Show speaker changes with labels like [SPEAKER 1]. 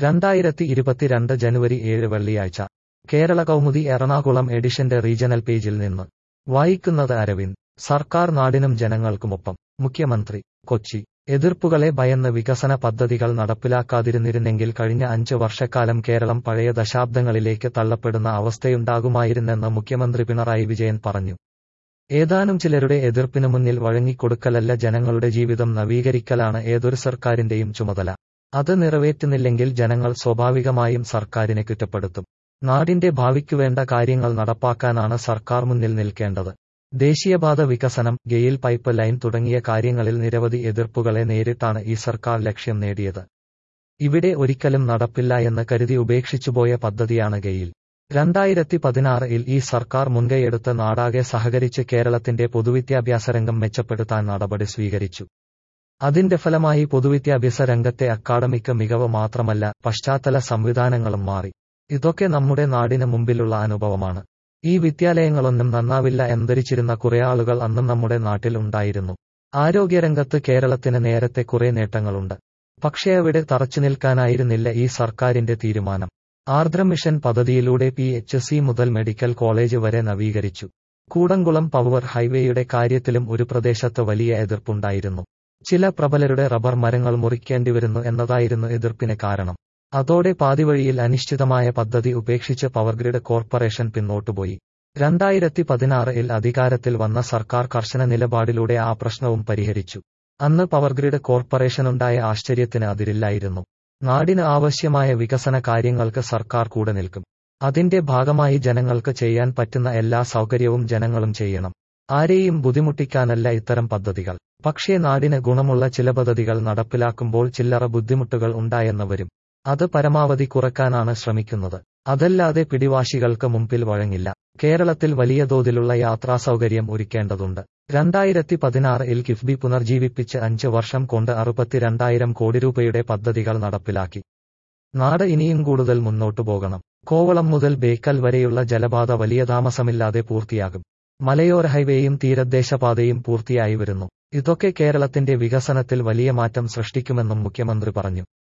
[SPEAKER 1] രണ്ടായിരത്തി ഇരുപത്തിരണ്ട് ജനുവരി ഏഴ് വെള്ളിയാഴ്ച കേരള കൗമുദി എറണാകുളം എഡിഷന്റെ റീജണൽ പേജിൽ നിന്ന് വായിക്കുന്നത് അരവിന്ദ് സർക്കാർ നാടിനും ജനങ്ങൾക്കുമൊപ്പം മുഖ്യമന്ത്രി കൊച്ചി എതിർപ്പുകളെ ഭയന്ന് വികസന പദ്ധതികൾ നടപ്പിലാക്കാതിരുന്നിരുന്നെങ്കിൽ കഴിഞ്ഞ അഞ്ച് വർഷക്കാലം കേരളം പഴയ ദശാബ്ദങ്ങളിലേക്ക് തള്ളപ്പെടുന്ന അവസ്ഥയുണ്ടാകുമായിരുന്നെന്ന് മുഖ്യമന്ത്രി പിണറായി വിജയൻ പറഞ്ഞു ഏതാനും ചിലരുടെ എതിർപ്പിനു മുന്നിൽ വഴങ്ങിക്കൊടുക്കലല്ല ജനങ്ങളുടെ ജീവിതം നവീകരിക്കലാണ് ഏതൊരു സർക്കാരിന്റെയും ചുമതല അത് നിറവേറ്റുന്നില്ലെങ്കിൽ ജനങ്ങൾ സ്വാഭാവികമായും സർക്കാരിനെ കുറ്റപ്പെടുത്തും നാടിന്റെ ഭാവിക്കുവേണ്ട കാര്യങ്ങൾ നടപ്പാക്കാനാണ് സർക്കാർ മുന്നിൽ നിൽക്കേണ്ടത് ദേശീയപാത വികസനം ഗെയിൽ പൈപ്പ് ലൈൻ തുടങ്ങിയ കാര്യങ്ങളിൽ നിരവധി എതിർപ്പുകളെ നേരിട്ടാണ് ഈ സർക്കാർ ലക്ഷ്യം നേടിയത് ഇവിടെ ഒരിക്കലും നടപ്പില്ല എന്ന് കരുതി ഉപേക്ഷിച്ചുപോയ പദ്ധതിയാണ് ഗെയിൽ രണ്ടായിരത്തി പതിനാറിൽ ഈ സർക്കാർ മുൻകൈയെടുത്ത് നാടാകെ സഹകരിച്ച് കേരളത്തിന്റെ പൊതുവിദ്യാഭ്യാസ രംഗം മെച്ചപ്പെടുത്താൻ നടപടി സ്വീകരിച്ചു അതിന്റെ ഫലമായി പൊതുവിദ്യാഭ്യാസ രംഗത്തെ അക്കാഡമിക് മികവ് മാത്രമല്ല പശ്ചാത്തല സംവിധാനങ്ങളും മാറി ഇതൊക്കെ നമ്മുടെ നാടിന് മുമ്പിലുള്ള അനുഭവമാണ് ഈ വിദ്യാലയങ്ങളൊന്നും നന്നാവില്ല എന്നരിച്ചിരുന്ന കുറെ ആളുകൾ അന്നും നമ്മുടെ നാട്ടിൽ ഉണ്ടായിരുന്നു ആരോഗ്യരംഗത്ത് കേരളത്തിന് നേരത്തെ കുറെ നേട്ടങ്ങളുണ്ട് പക്ഷേ അവിടെ തറച്ചു നിൽക്കാനായിരുന്നില്ല ഈ സർക്കാരിന്റെ തീരുമാനം ആർദ്ര മിഷൻ പദ്ധതിയിലൂടെ പി എച്ച് സി മുതൽ മെഡിക്കൽ കോളേജ് വരെ നവീകരിച്ചു കൂടംകുളം പവർ ഹൈവേയുടെ കാര്യത്തിലും ഒരു പ്രദേശത്ത് വലിയ എതിർപ്പുണ്ടായിരുന്നു ചില പ്രബലരുടെ റബ്ബർ മരങ്ങൾ മുറിക്കേണ്ടിവരുന്നു എന്നതായിരുന്നു എതിർപ്പിന് കാരണം അതോടെ പാതിവഴിയിൽ അനിശ്ചിതമായ പദ്ധതി ഉപേക്ഷിച്ച് പവർഗ്രിഡ് കോർപ്പറേഷൻ പിന്നോട്ടുപോയി രണ്ടായിരത്തി പതിനാറിൽ അധികാരത്തിൽ വന്ന സർക്കാർ കർശന നിലപാടിലൂടെ ആ പ്രശ്നവും പരിഹരിച്ചു അന്ന് പവർഗ്രിഡ് കോർപ്പറേഷനുണ്ടായ ആശ്ചര്യത്തിന് അതിരില്ലായിരുന്നു നാടിന് ആവശ്യമായ വികസന കാര്യങ്ങൾക്ക് സർക്കാർ കൂടെ നിൽക്കും അതിന്റെ ഭാഗമായി ജനങ്ങൾക്ക് ചെയ്യാൻ പറ്റുന്ന എല്ലാ സൗകര്യവും ജനങ്ങളും ചെയ്യണം ആരെയും ബുദ്ധിമുട്ടിക്കാനല്ല ഇത്തരം പദ്ധതികൾ പക്ഷേ നാടിന് ഗുണമുള്ള ചില പദ്ധതികൾ നടപ്പിലാക്കുമ്പോൾ ചില്ലറ ബുദ്ധിമുട്ടുകൾ ഉണ്ടായെന്ന് വരും അത് പരമാവധി കുറയ്ക്കാനാണ് ശ്രമിക്കുന്നത് അതല്ലാതെ പിടിവാശികൾക്ക് മുമ്പിൽ വഴങ്ങില്ല കേരളത്തിൽ വലിയ തോതിലുള്ള യാത്രാസൗകര്യം ഒരുക്കേണ്ടതുണ്ട് രണ്ടായിരത്തി പതിനാറിൽ കിഫ്ബി പുനർജീവിപ്പിച്ച് അഞ്ച് വർഷം കൊണ്ട് അറുപത്തിരണ്ടായിരം കോടി രൂപയുടെ പദ്ധതികൾ നടപ്പിലാക്കി നാട് ഇനിയും കൂടുതൽ മുന്നോട്ടു പോകണം കോവളം മുതൽ ബേക്കൽ വരെയുള്ള ജലപാത വലിയ താമസമില്ലാതെ പൂർത്തിയാകും മലയോര ഹൈവേയും തീരദേശപാതയും പൂർത്തിയായി വരുന്നു ഇതൊക്കെ കേരളത്തിന്റെ വികസനത്തിൽ വലിയ മാറ്റം സൃഷ്ടിക്കുമെന്നും മുഖ്യമന്ത്രി പറഞ്ഞു